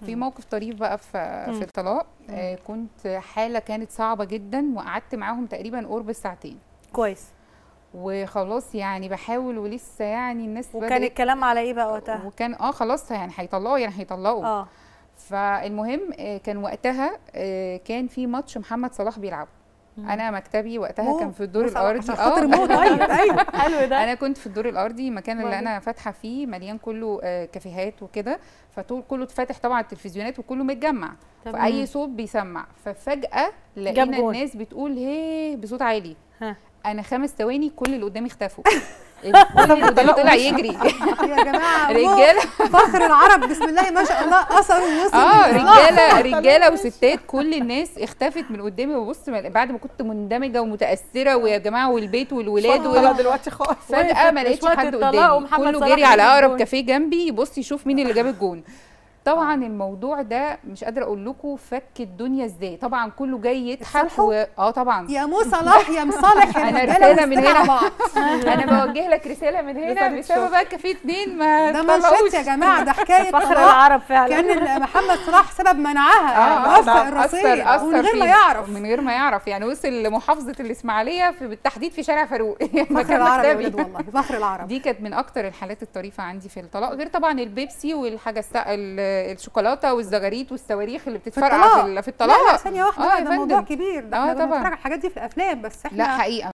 في موقف طريف بقى في مم. في الطلاق مم. آه كنت حاله كانت صعبه جدا وقعدت معاهم تقريبا قرب الساعتين كويس وخلاص يعني بحاول ولسه يعني الناس وكان بدأت الكلام على ايه بقى وقتها وكان اه خلاص يعني هيطلقوا يعني هيطلقوا اه فالمهم آه، كان وقتها آه، كان في ماتش محمد صلاح بيلعبه انا مكتبي وقتها مو- كان في الدور مو صلاح، الارضي عشان خاطر مو اه طيب ايوه حلو ده انا كنت في الدور الارضي المكان اللي وبعدين؟ انا فاتحه فيه مليان كله آه، كافيهات وكده فطول كله اتفتح طبعا التلفزيونات وكله متجمع تمام. فاي صوت بيسمع ففجاه جاب لقينا جون. الناس بتقول هي بصوت عالي ها. انا خمس ثواني كل اللي قدامي اختفوا كل اللي قدامي طلع يجري يا جماعه مو رجاله فخر العرب بسم الله ما شاء الله اثر ووصل اه للإطلاق. رجاله رجاله وستات كل الناس اختفت من قدامي وبص بعد ما كنت مندمجه ومتاثره ويا جماعه والبيت والولاد طلع وال... دلوقتي خالص فجاه ما وقفت لقيتش وقت حد الطلاق قدامي ومحمد كله صلاح جري على جاب اقرب الجون. كافيه جنبي يبص يشوف مين اللي جاب الجون طبعا الموضوع ده مش قادره اقول لكم فك الدنيا ازاي طبعا كله جاي يضحك اتصالحوا؟ و... اه طبعا يا مو صلاح يا مصالح يا أنا رجاله رسالة من واستنى هنا. على بعض انا بوجه لك رساله من هنا رسالة بسبب شكر. بقى كافيه اتنين ما ده طلعوش. منشط يا جماعه ده حكايه فخر طلاق. العرب فعلا كان محمد صلاح سبب منعها اه وفق اه الرصيد اثر اثر ومن غير ما فيه. يعرف من غير ما يعرف يعني وصل لمحافظه الاسماعيليه في بالتحديد في شارع فاروق يعني فخر مكان العرب يا مكتبي. ولاد والله فخر العرب دي كانت من اكتر الحالات الطريفه عندي في الطلاق غير طبعا البيبسي والحاجه الس... ال- الشوكولاته والزغاريت والصواريخ اللي بتتفرقع الطلاق. في ال- في لا الطلاق لا ثانيه واحده آه بقى يا ده موضوع فندم. كبير ده آه احنا طبعاً. بنتفرج على الحاجات دي في الافلام بس احنا لا حقيقه